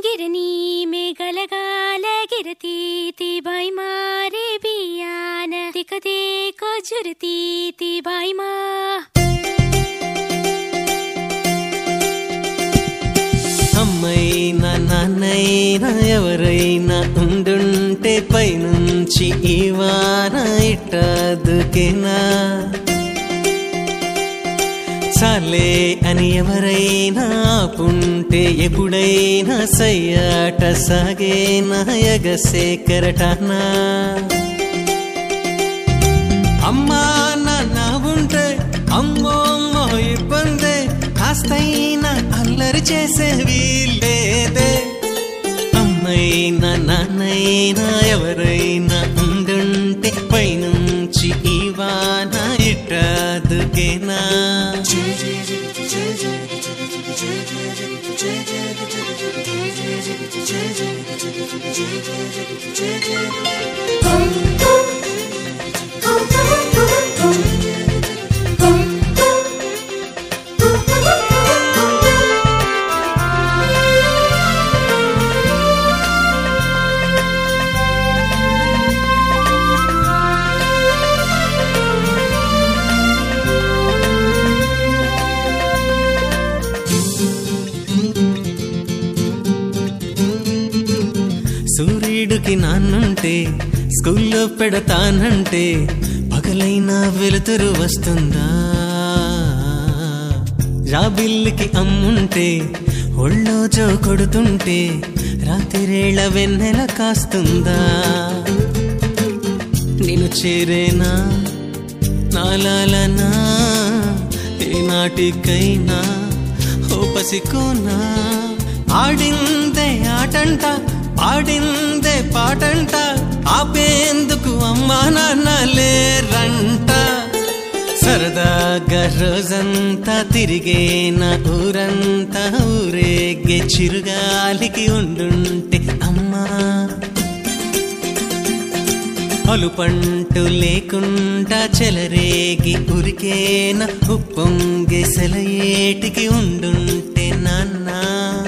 गिरनी में गलगाल गिरती थी भाई मारे बियान दिख देखो जुरती थी भाई माँ అమ్మైనా నాన్నైనా ఎవరైనా ఉండుంటే పైనుంచి ఈ వాన ఇట్టదుకేనా చాలే అని ఎవరైనా ఆపుంటే ఎప్పుడైనా సయ్యాట సాగేనా ఎగసే కెరటానా అమ్మా నాన్న ఉంటే అమ్మో అమ్మో ఇబ్బందే కాస్తైనా అల్లరి చేసే వీల్లేదే అమ్మైనా నాన్నైనా ఎవరైనా ఉండుంటే పైనుంచి ఈ వాన ఇట్టదుకేనా సూర్యుడికి నాన్నుంటే స్కూల్లో పెడతానంటే పగలైనా వెలుతురు వస్తుందా రాబిల్లికి అమ్ముంటే ఒళ్ళో జో కొడుతుంటే రాత్రిరేళ వెన్నెల కాస్తుందా నేను చేరేనా నాలాలనా ఏనాటికైనా ఓ పసికోనా ఆడిందే ఆటంట పాడిందే పాటంట ఆపేందుకు అమ్మా నాన్న లేరంట సరదాగా రోజంతా తిరిగేన ఊరంతా ఊరేగే చిరుగాలికి ఉండుంటే అమ్మా అలుపంటు లేకుండా చెలరేగి ఉరికేన ఉప్పొంగే సెలయేటికి ఉండుంటే నాన్నా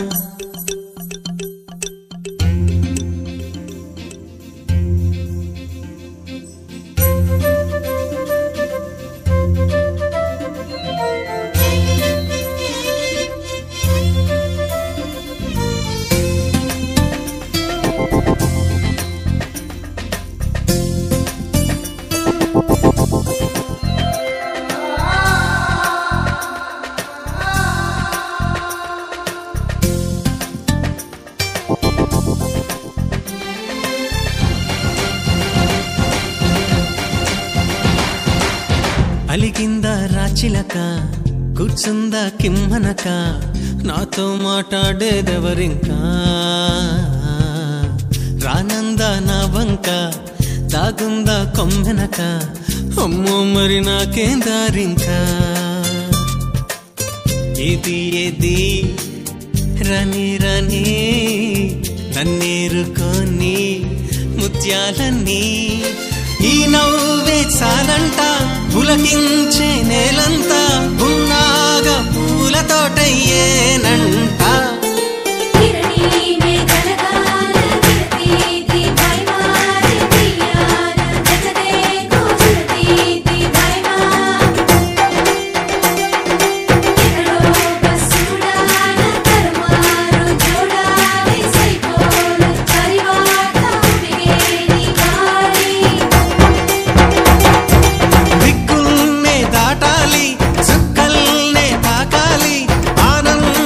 అలిగిందా రాచిలక కూర్చుందా కిమ్మనక నాతో మాట్లాడేదెవరింకా రానందా నా వంక దాగుందా కొమ్మెనక అమ్మో మరి నాకేం దారింకా ఏది ఏది రని రని నన్నేరుకొని ముత్యాలన్నీ ఈ నవ్వే చాలంట పులకించే నేలంతా ఉన్నాగా పూల తోటయ్యేనంట गिरनी में गलगाल गिरती थी भाई मारे बियान दिख देखो जुरती थी भाई माँ ఎక్కడో బస్సుడాన తరుమారు జోడాలి సైకోలు పరివాట మిగేని గాలి దిక్కుల్నే దాటాలి చుక్కల్నే తాకాలి ఆనంద